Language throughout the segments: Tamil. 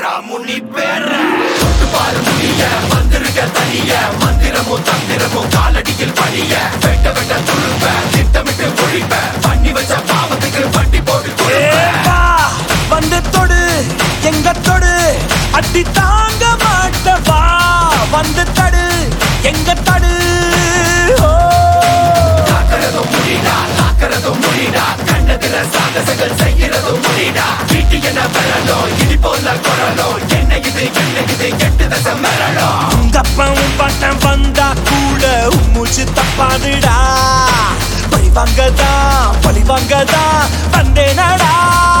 சொல்றா முனி பேர தொட்டு பாரு முடிய வந்திருக்க தனிய மந்திரமும் தந்திரமும் காலடியில் பணிய வெட்ட வெட்ட துருப்ப திட்டமிட்டு ஒழிப்ப பண்ணி வச்ச பாவத்துக்கு வட்டி போட்டு கொடுப்ப ஏப்பா, வந்து தொடு எங்க தொடு அடி தாங்க மாட்டவா வந்து தடு எங்க தடு ஓ. காக்கிறதும் முடிடா காக்கிறதும் முடிடா கண்டதில சாகசங்கள் செய்யறதும் முடிடா வீட்டு என்ன வரணும் இடி போல குரலும் என்ன இது என்ன இது எட்டு தசை மரணும் உங்க அப்பாவும் பாட்டன் வந்தா கூட மூச்சு தப்பாதுடா பழி வாங்கதா பழி வாங்கதா வந்தேனடா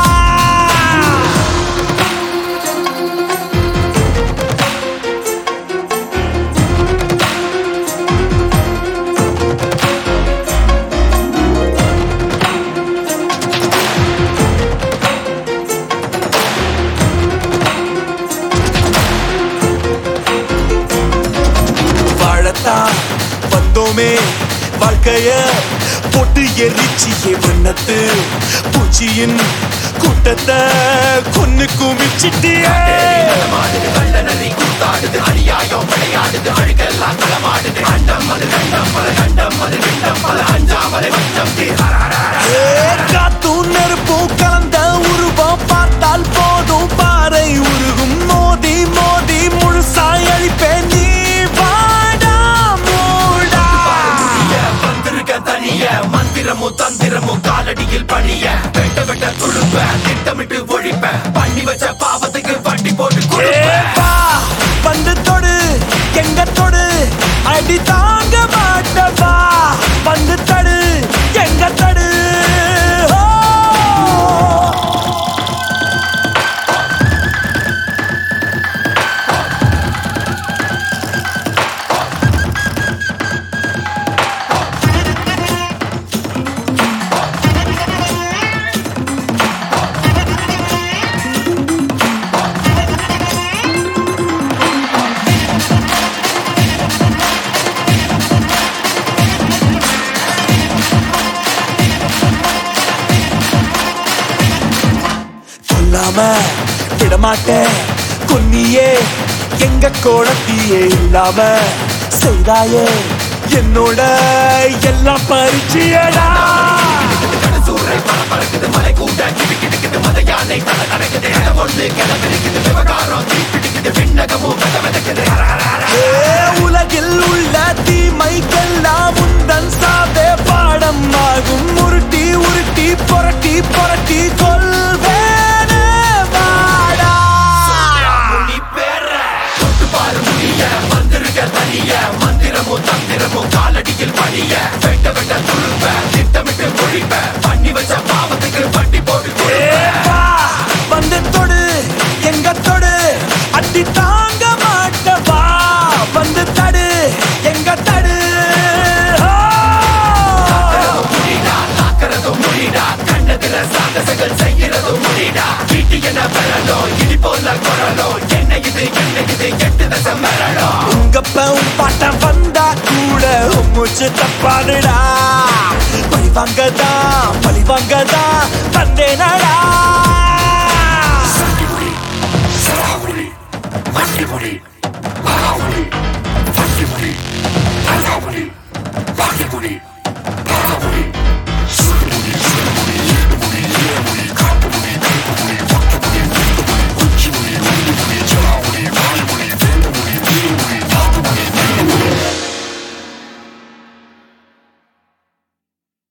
வாழத்தான் வந்தோமே வாழ்க்கைய போட்டு எரிச்சியே வண்ணத்து பூச்சியின் கூட்டத்தை கொன்னு குமிச்சிட்டியே மாடுது வெள்ள நதி கூத்தாடுது அநியாயம் விளையாடுது அழுக்கெல்லாம் களமாடுது அண்டம் அது கண்டம் பல கண்டம் அது விண்டம் பல அஞ்சாமலை வஞ்சம் ஏ, காத்தும் நெருப்பும் கலந்த உருவம் பார்த்தால் போதும் பாறை உருகும் மோதி மோதி முழுசாய் அழிப்பேன் நீ வாடா மூடா வந்திருக்க தனிய மந்திரமும் தந்திரமும் காலடியில் பணிய வெட்ட வெட்ட துழுப்ப திட்டமிட்டு ஒழிப்ப பண்ணி வச்ச பாவத்துக்கு வட்டி போட்டு கொடுப்ப ஏப்பா, வந்து தொடு எங்க தொடு அடி தாங்க மாட்டவா வந்து தடு எங்க தடு ஓ. சொல்லாம விடமாட்டேன் கொன்னியே எங்க கோணத்தியே இல்லாம செய்தாயே என்னோட எல்லாம் பரிச்சியடா சூறை பல பறக்குது மலை கூட கிவி கிடக்குது மத யானை தலை நடக்குது இடம் ஒண்ணு கிளம்பிருக்குது விவகாரம் தீப்பிடிக்குது விண்ணகமும் வெத வெதக்குது ஏ, உலகில் உள்ள தீமைக்கெல்லாம் உந்தன் சாவே பாடம் ஆகும் உருட்டி உருட்டி புரட்டி புரட்டி கொள்வேனே வாடா முனி பேர தொட்டு பாரு முடிய வந்திருக்க தனிய மந்திரமும் தந்திரமும் காலடியில் பணிய வெட்ட வெட்ட துழுப்ப திட்டமிட்டு ஒழிப்ப பண்ணி வச்ச பாவத்துக்கு வட்டி போட்டு கொடுப்ப ஏப்பா, வந்து தொடு எங்க தொடு அடி தாங்க மாட்டவா வந்து தடு எங்க தடு ஓ. முடிடா காக்கிறதும் முடிடா கண்டதில சாகசங்கள் செய்யறதும் முடிடா வீட்டு என்ன வரணும் இடி போல குரலும் என்ன இது என்ன இது எட்டு தசை மரணம் உங்க பவுன் பாட்டம் வந்தா கூட மூச்சு தப்பாதுடா பழி வாங்கதா பழி வாங்கதா வந்தேனடா சராகுடி மண்டி முடி